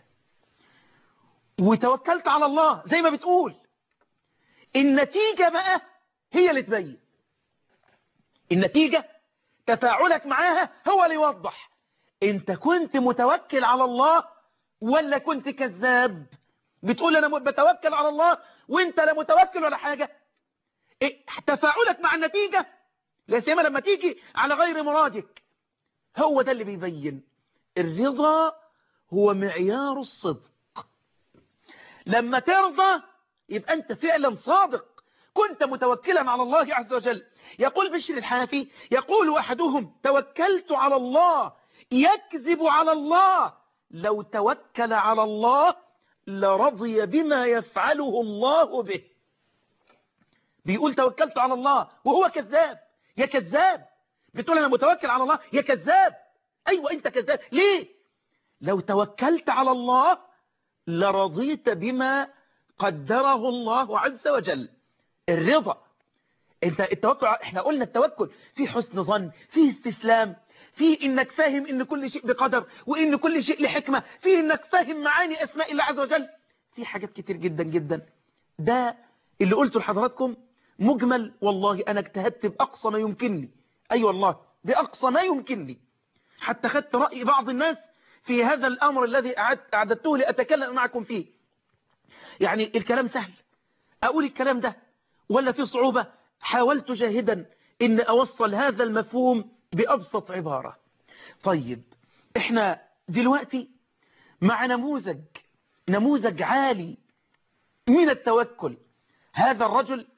وتوكلت على الله زي ما بتقول النتيجة بقى هي اللي تبين النتيجة تفاعلك معاها هو اللي يوضح انت كنت متوكل على الله ولا كنت كذاب بتقول انا بتوكل على الله وانت لا متوكل ولا حاجة إيه تفاعلك مع النتيجة لا سيما لما تيجي على غير مرادك هو ده اللي بيبين الرضا هو معيار الصدق لما ترضى يبقى انت فعلا صادق كنت متوكلا على الله عز وجل يقول بشر الحنفي يقول أحدهم توكلت على الله يكذب على الله لو توكل على الله لرضي بما يفعله الله به بيقول توكلت على الله وهو كذاب يا كذاب بتقول أنا متوكل على الله يا كذاب أيوة أنت كذاب ليه لو توكلت على الله لرضيت بما قدره الله عز وجل الرضا انت التوكل احنا قلنا التوكل في حسن ظن في استسلام في انك فاهم ان كل شيء بقدر وان كل شيء لحكمة في انك فاهم معاني اسماء الله عز وجل في حاجات كتير جدا جدا ده اللي قلته لحضراتكم مجمل والله انا اجتهدت باقصى ما يمكنني اي أيوة والله باقصى ما يمكنني حتى خدت رأي بعض الناس في هذا الامر الذي اعددته لاتكلم معكم فيه يعني الكلام سهل اقول الكلام ده ولا في صعوبة حاولت جاهدا ان اوصل هذا المفهوم بابسط عبارة طيب احنا دلوقتي مع نموذج نموذج عالي من التوكل هذا الرجل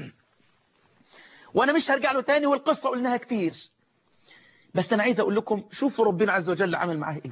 وانا مش هرجع له تاني والقصة قلناها كتير بس انا عايز اقول لكم شوفوا ربنا عز وجل عمل معاه ايه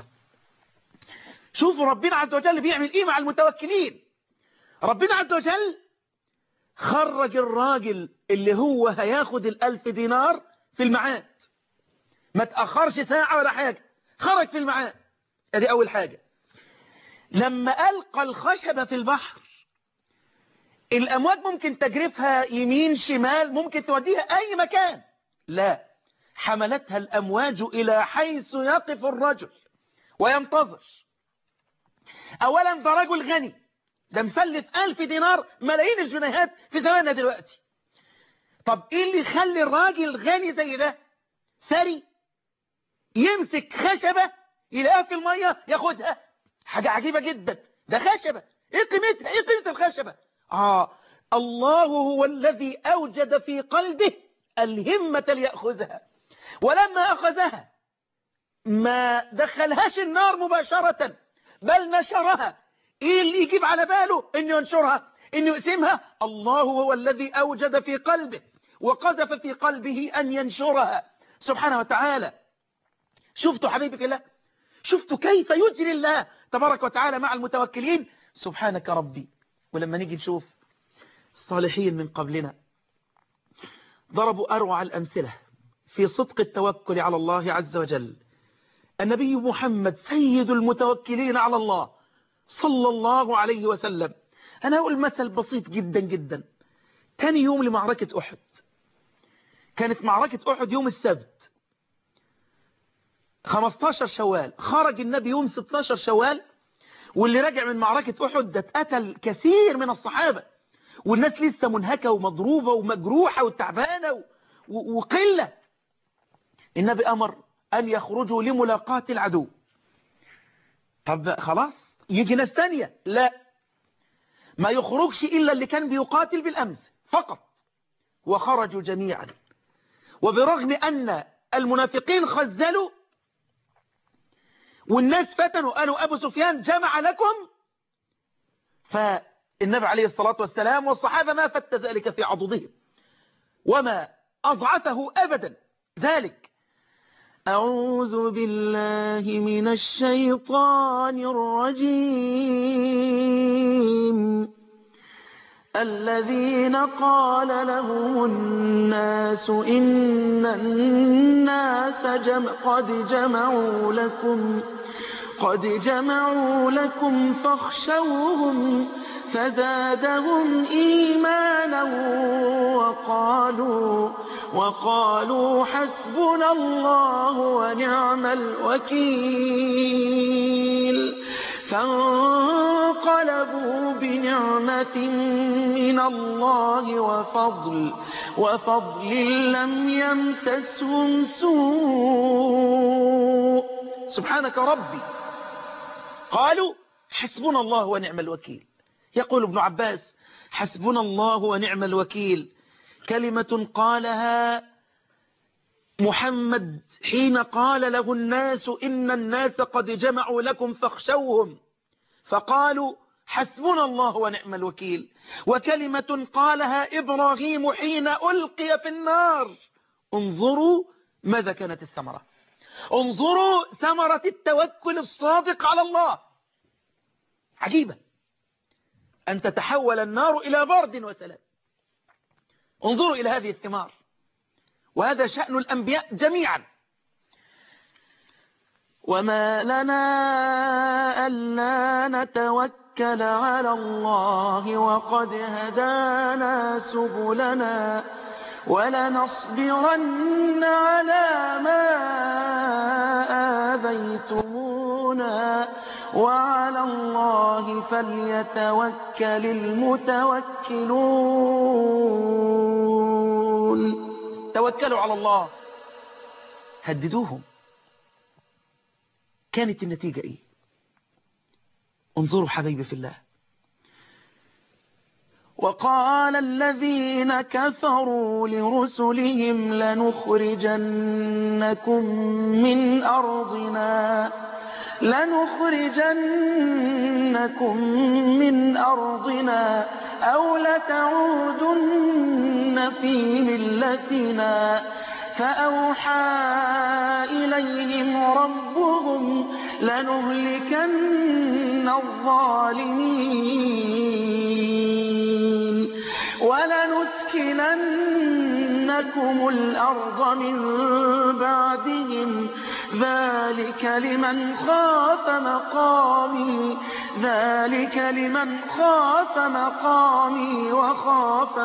شوفوا ربنا عز وجل بيعمل ايه مع المتوكلين ربنا عز وجل خرج الراجل اللي هو هياخد الألف دينار في الميعاد ما تأخرش ساعة ولا حاجة خرج في الميعاد ادي أول حاجة لما ألقى الخشبة في البحر الأمواج ممكن تجرفها يمين شمال ممكن توديها أي مكان لا حملتها الأمواج إلى حيث يقف الرجل وينتظر أولا ده رجل غني ده مسلف ألف دينار ملايين الجنيهات في زماننا دلوقتي طب إيه اللي يخلي الراجل غني زي ده ثري يمسك خشبة يلاقيها في المية ياخدها حاجة عجيبة جدا ده خشبة ايه قيمتها ايه قيمة الخشبة آه الله هو الذي أوجد في قلبه الهمة ليأخذها ولما أخذها ما دخلهاش النار مباشرة بل نشرها ايه اللي يجيب على باله انه ينشرها انه يقسمها الله هو الذي اوجد في قلبه وقذف في قلبه ان ينشرها سبحانه وتعالى شفتوا حبيبي في الله شفتوا كيف يجري الله تبارك وتعالى مع المتوكلين سبحانك ربي ولما نيجي نشوف الصالحين من قبلنا ضربوا أروع الأمثلة في صدق التوكل على الله عز وجل النبي محمد سيد المتوكلين على الله صلى الله عليه وسلم أنا أقول مثل بسيط جدا جدا تاني يوم لمعركة أحد كانت معركة أحد يوم السبت 15 شوال خرج النبي يوم 16 شوال واللي راجع من معركة أحد ده اتقتل كثير من الصحابة والناس لسه منهكة ومضروبة ومجروحة وتعبانة وقلة النبي أمر أن يخرجوا لملاقاة العدو طب خلاص يجي ناس تانية لا ما يخرجش إلا اللي كان بيقاتل بالأمس فقط وخرجوا جميعا وبرغم أن المنافقين خزلوا والناس فتنوا قالوا أبو سفيان جمع لكم فالنبي عليه الصلاة والسلام والصحابة ما فت ذلك في عضدهم وما أضعفه أبدا ذلك أعوذ بالله من الشيطان الرجيم الذين قال لهم الناس إن الناس جم قد جمعوا لكم قد جمعوا لكم فاخشوهم فزادهم إيمانا وقالوا وقالوا حسبنا الله ونعم الوكيل فانقلبوا بنعمة من الله وفضل وفضل لم يمسسهم سوء سبحانك ربي قالوا حسبنا الله ونعم الوكيل يقول ابن عباس حسبنا الله ونعم الوكيل كلمة قالها محمد حين قال له الناس إن الناس قد جمعوا لكم فاخشوهم فقالوا حسبنا الله ونعم الوكيل وكلمة قالها إبراهيم حين ألقي في النار انظروا ماذا كانت الثمرة انظروا ثمرة التوكل الصادق على الله عجيبة أن تتحول النار إلى برد وسلام انظروا إلى هذه الثمار وهذا شأن الأنبياء جميعا وما لنا ألا نتوكل على الله وقد هدانا سبلنا ولنصبرن على ما آذيتمونا وعلى الله فليتوكل المتوكلون توكلوا على الله هددوهم كانت النتيجة ايه انظروا حبيبي في الله وقال الذين كفروا لرسلهم لنخرجنكم من أرضنا لنخرجنكم من أرضنا أو لتعودن في ملتنا فأوحى إليهم ربهم لنهلكن الظالمين ولنسكننكم الأرض من بعدهم ذلك لمن خاف مقامي ذلك لمن خاف مقامي وخاف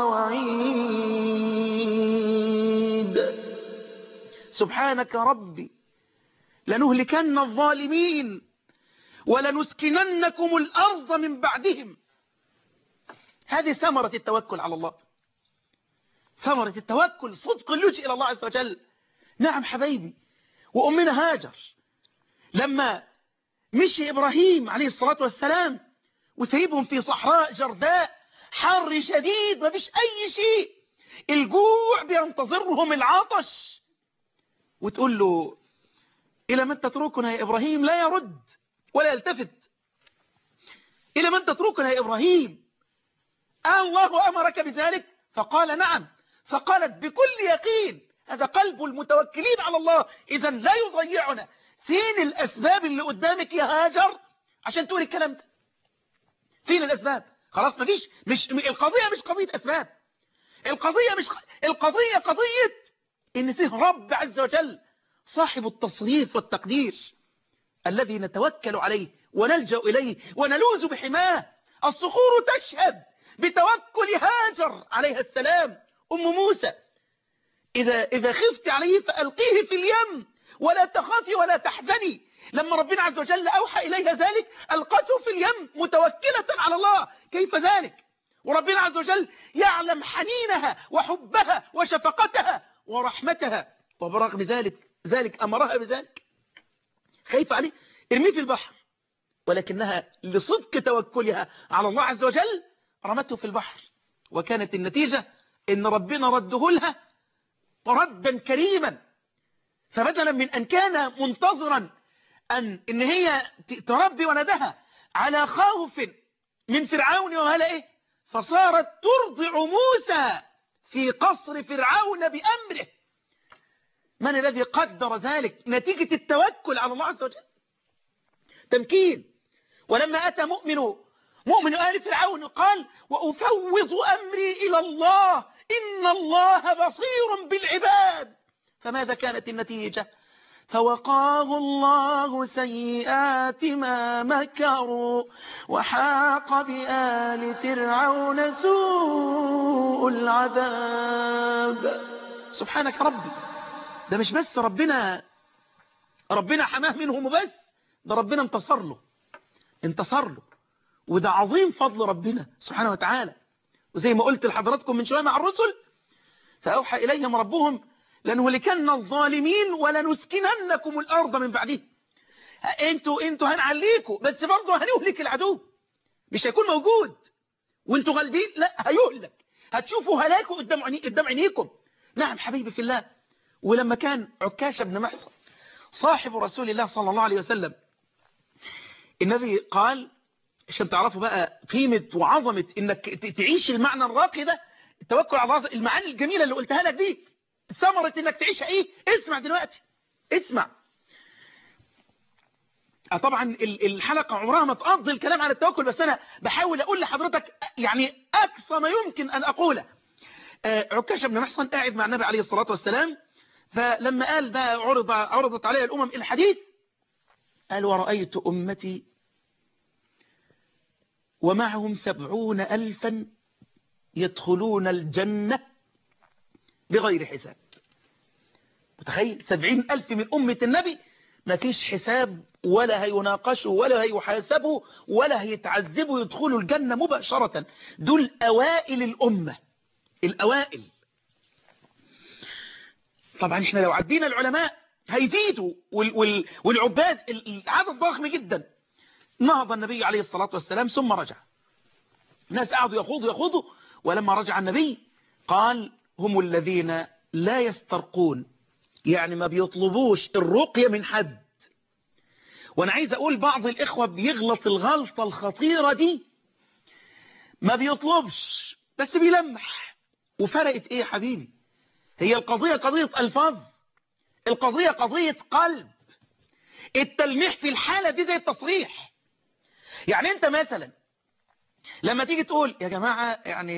وعيد سبحانك ربي لنهلكن الظالمين ولنسكننكم الأرض من بعدهم هذه ثمرة التوكل على الله ثمرة التوكل صدق اللجئ إلى الله عز وجل نعم حبيبي وأمنا هاجر لما مشي إبراهيم عليه الصلاة والسلام وسيبهم في صحراء جرداء حر شديد ما فيش أي شيء الجوع بينتظرهم العطش وتقول له إلى من تتركنا يا إبراهيم لا يرد ولا يلتفت إلى من تتركنا يا إبراهيم الله أمرك بذلك فقال نعم فقالت بكل يقين هذا قلب المتوكلين على الله إذا لا يضيعنا فين الأسباب اللي قدامك يا هاجر عشان تقول الكلام ده فين الأسباب خلاص مفيش مش القضية مش قضية أسباب القضية مش القضية قضية إن فيه رب عز وجل صاحب التصريف والتقدير الذي نتوكل عليه ونلجأ إليه ونلوذ بحماه الصخور تشهد بتوكل هاجر عليها السلام أم موسى إذا, إذا خفت عليه فألقيه في اليم ولا تخافي ولا تحزني لما ربنا عز وجل أوحى إليها ذلك ألقته في اليم متوكلة على الله كيف ذلك وربنا عز وجل يعلم حنينها وحبها وشفقتها ورحمتها وبرغم ذلك ذلك أمرها بذلك خايف عليه ارميه في البحر ولكنها لصدق توكلها على الله عز وجل رمته في البحر وكانت النتيجة ان ربنا رده لها ردا كريما فبدلا من ان كان منتظرا ان, إن هي تربي ولدها على خوف من فرعون وملئه فصارت ترضع موسى في قصر فرعون بأمره من الذي قدر ذلك نتيجة التوكل على الله عز وجل تمكين ولما أتى مؤمن مؤمن آل فرعون قال وأفوض أمري إلى الله إن الله بصير بالعباد فماذا كانت النتيجة فوقاه الله سيئات ما مكروا وحاق بآل فرعون سوء العذاب سبحانك ربي ده مش بس ربنا ربنا حماه منهم وبس ده ربنا انتصر له انتصر له وده عظيم فضل ربنا سبحانه وتعالى وزي ما قلت لحضراتكم من شوية مع الرسل فأوحى إليهم ربهم لنهلكن الظالمين ولنسكننكم الأرض من بعده انتوا انتوا هنعليكم بس برضه هنهلك العدو مش هيكون موجود وانتوا غالبين لا هيهلك هتشوفوا هلاكه قدام عيني قدام عينيكم نعم حبيبي في الله ولما كان عكاشة بن محصن صاحب رسول الله صلى الله عليه وسلم النبي قال عشان تعرفوا بقى قيمة وعظمة انك تعيش المعنى الراقي ده التوكل على الله المعاني الجميلة اللي قلتها لك دي ثمرة انك تعيش ايه اسمع دلوقتي اسمع طبعا الحلقة عمرها ما تقضي الكلام عن التوكل بس انا بحاول اقول لحضرتك يعني اقصى ما يمكن ان اقوله عكاشة بن محصن قاعد مع النبي عليه الصلاة والسلام فلما قال بقى عرض عرضت عليه الامم الحديث قال ورأيت امتي ومعهم سبعون ألفا يدخلون الجنة بغير حساب متخيل سبعين ألف من أمة النبي ما فيش حساب ولا هيناقشوا ولا هيحاسبوا ولا هيتعذبوا يدخلوا الجنة مباشرة دول أوائل الأمة الأوائل طبعا احنا لو عدينا العلماء هيزيدوا وال وال والعباد العدد ضخم جدا نهض النبي عليه الصلاة والسلام ثم رجع الناس قعدوا يخوضوا يخوضوا ولما رجع النبي قال هم الذين لا يسترقون يعني ما بيطلبوش الرقية من حد وانا عايز اقول بعض الاخوة بيغلط الغلطة الخطيرة دي ما بيطلبش بس بيلمح وفرقت ايه يا حبيبي هي القضية قضية الفاظ القضية قضية قلب التلميح في الحالة دي زي التصريح يعني انت مثلا لما تيجي تقول يا جماعة يعني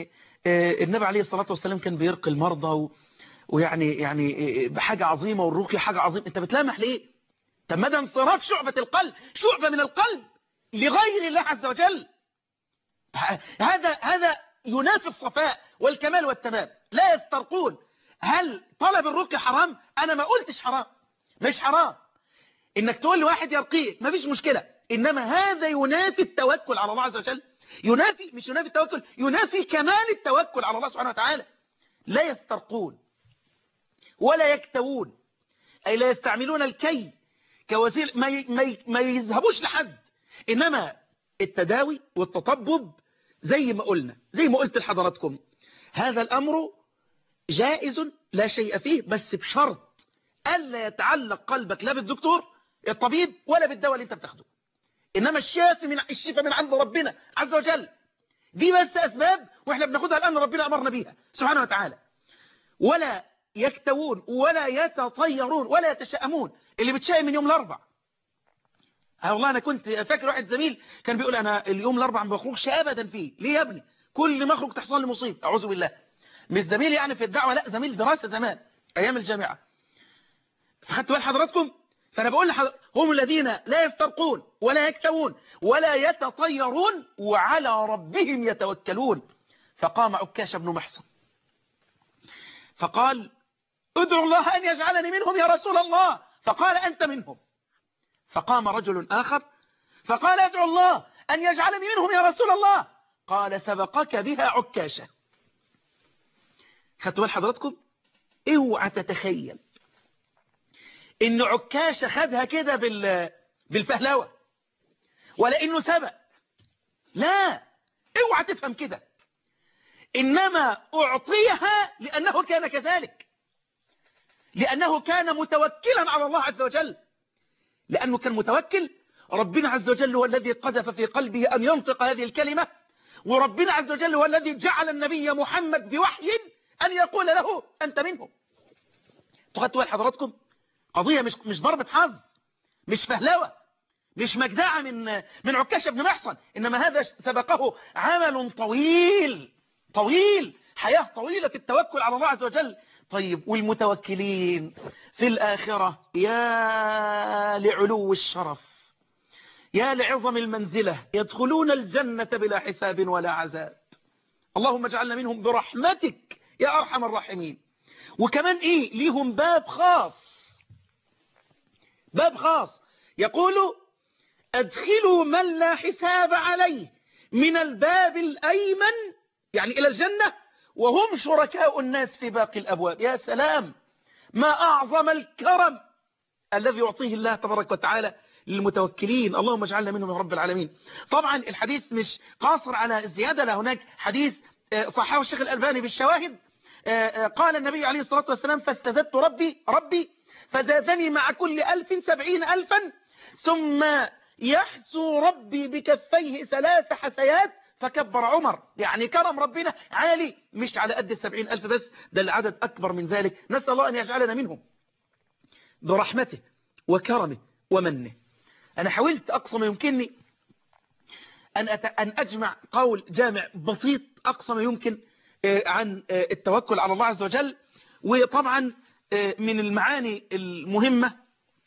النبي عليه الصلاة والسلام كان بيرقي المرضى و... ويعني يعني بحاجة عظيمة والرقي حاجة عظيمة انت بتلامح ليه طب مدى انصراف شعبة القلب شعبة من القلب لغير الله عز وجل هذا هذا ينافي الصفاء والكمال والتمام لا يسترقون هل طلب الرقي حرام انا ما قلتش حرام مش حرام انك تقول لواحد يرقيك ما فيش مشكلة انما هذا ينافي التوكل على الله عز وجل ينافي مش ينافي التوكل ينافي كمال التوكل على الله سبحانه وتعالى لا يسترقون ولا يكتوون أي لا يستعملون الكي كوسيلة ما, ما, ما يذهبوش لحد إنما التداوي والتطبب زي ما قلنا زي ما قلت لحضراتكم هذا الأمر جائز لا شيء فيه بس بشرط ألا يتعلق قلبك لا بالدكتور الطبيب ولا بالدواء اللي انت بتاخده إنما الشافي من الشفاء من عند ربنا عز وجل دي بس أسباب وإحنا بناخدها الآن ربنا أمرنا بيها سبحانه وتعالى ولا يكتوون ولا يتطيرون ولا يتشائمون اللي بتشائم من يوم الأربع والله أنا كنت فاكر واحد زميل كان بيقول أنا اليوم الأربع ما بخرجش أبدا فيه ليه يا ابني كل ما أخرج تحصل لي مصيبة أعوذ بالله مش زميل يعني في الدعوة لا زميل دراسة زمان أيام الجامعة فخدت بال حضراتكم فأنا بقول لحضراتكم هم الذين لا يسترقون ولا يكتوون ولا يتطيرون وعلى ربهم يتوكلون فقام عكاش بن محصن فقال ادعو الله أن يجعلني منهم يا رسول الله فقال أنت منهم فقام رجل آخر فقال ادعو الله أن يجعلني منهم يا رسول الله قال سبقك بها عكاشة خدتوا بال حضراتكم اوعى تتخيل ان عكاشة خدها كده بال... بالفهلوة ولا انه سبق لا اوعى تفهم كده انما اعطيها لانه كان كذلك لانه كان متوكلا على الله عز وجل لانه كان متوكل ربنا عز وجل هو الذي قذف في قلبه ان ينطق هذه الكلمة وربنا عز وجل هو الذي جعل النبي محمد بوحي ان يقول له انت منهم تخدتوا بال حضراتكم قضية مش مش ضربة حظ مش فهلوة مش مجدعة من من عكاش بن محصن إنما هذا سبقه عمل طويل طويل حياة طويلة في التوكل على الله عز وجل طيب والمتوكلين في الآخرة يا لعلو الشرف يا لعظم المنزلة يدخلون الجنة بلا حساب ولا عذاب اللهم اجعلنا منهم برحمتك يا أرحم الراحمين وكمان إيه ليهم باب خاص باب خاص يقول أدخلوا من لا حساب عليه من الباب الأيمن يعني إلى الجنة وهم شركاء الناس في باقي الأبواب يا سلام ما أعظم الكرم الذي يعطيه الله تبارك وتعالى للمتوكلين اللهم اجعلنا منهم يا رب العالمين طبعا الحديث مش قاصر على الزيادة لا هناك حديث صححه الشيخ الألباني بالشواهد قال النبي عليه الصلاة والسلام فاستزدت ربي ربي فزادني مع كل ألف سبعين ألفا ثم يحسو ربي بكفيه ثلاث حسيات فكبر عمر يعني كرم ربنا عالي مش على قد السبعين ألف بس ده العدد أكبر من ذلك نسأل الله أن يجعلنا منهم برحمته وكرمه ومنه أنا حاولت أقصى ما يمكنني أن, أت... أن أجمع قول جامع بسيط أقصى ما يمكن عن التوكل على الله عز وجل وطبعا من المعاني المهمة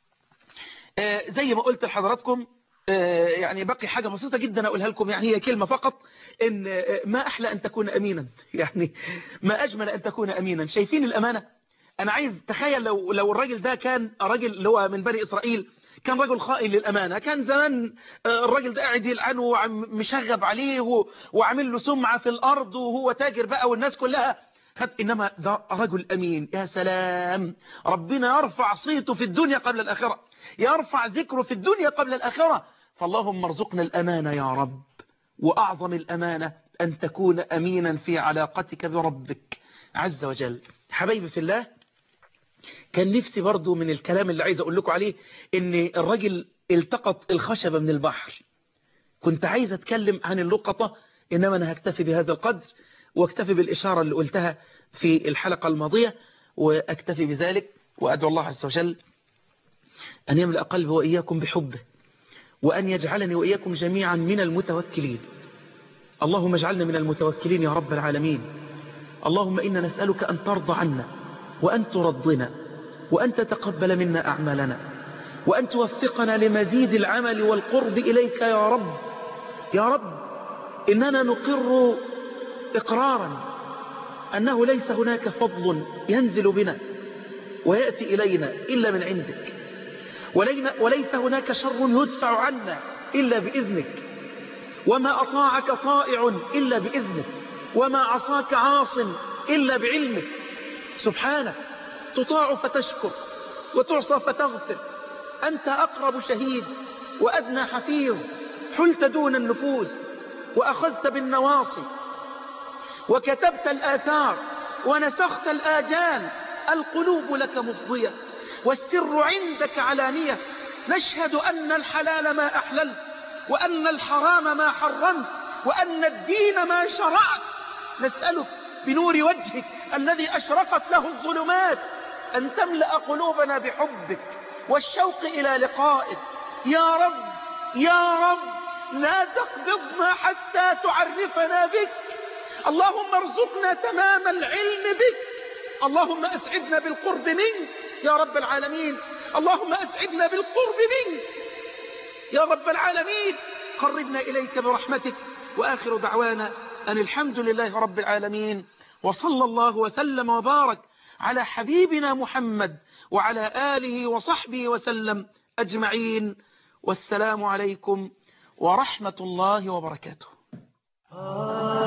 زي ما قلت لحضراتكم يعني بقي حاجة بسيطة جدا أقولها لكم يعني هي كلمة فقط إن ما أحلى أن تكون أمينا يعني ما أجمل أن تكون أمينا شايفين الأمانة أنا عايز تخيل لو لو الراجل ده كان راجل اللي هو من بني إسرائيل كان رجل خائن للأمانة كان زمان الراجل ده قاعد يلعنه ومشغب عليه وعامل له سمعة في الأرض وهو تاجر بقى والناس كلها خد إنما ده رجل أمين يا سلام ربنا يرفع صيته في الدنيا قبل الآخرة يرفع ذكره في الدنيا قبل الآخرة فاللهم ارزقنا الأمانة يا رب وأعظم الأمانة أن تكون أمينا في علاقتك بربك عز وجل حبيبي في الله كان نفسي برضو من الكلام اللي عايز أقول لكم عليه إن الرجل التقط الخشبة من البحر كنت عايز أتكلم عن اللقطة إنما أنا هكتفي بهذا القدر واكتفي بالإشارة اللي قلتها في الحلقة الماضية وأكتفي بذلك وأدعو الله عز وجل أن يملأ قلبي وإياكم بحبه وأن يجعلني وإياكم جميعا من المتوكلين اللهم اجعلنا من المتوكلين يا رب العالمين اللهم إنا نسألك أن ترضى عنا وأن ترضنا وأن تتقبل منا أعمالنا وأن توفقنا لمزيد العمل والقرب إليك يا رب يا رب إننا نقر إقرارا أنه ليس هناك فضل ينزل بنا ويأتي إلينا إلا من عندك وليس هناك شر يدفع عنا إلا بإذنك وما أطاعك طائع إلا بإذنك وما عصاك عاص إلا بعلمك سبحانك تطاع فتشكر وتعصى فتغفر أنت أقرب شهيد وأدنى حفيظ حلت دون النفوس وأخذت بالنواصي وكتبت الآثار ونسخت الآجال القلوب لك مفضية والسر عندك علانية نشهد أن الحلال ما أحللت وأن الحرام ما حرمت وأن الدين ما شرعت نسألك بنور وجهك الذي أشرقت له الظلمات أن تملأ قلوبنا بحبك والشوق إلى لقائك يا رب يا رب لا تقبضنا حتى تعرفنا بك اللهم ارزقنا تمام العلم بك اللهم أسعدنا بالقرب منك يا رب العالمين اللهم أسعدنا بالقرب منك يا رب العالمين قربنا إليك برحمتك وآخر دعوانا أن الحمد لله رب العالمين وصلى الله وسلم وبارك على حبيبنا محمد وعلى آله وصحبه وسلم أجمعين والسلام عليكم ورحمة الله وبركاته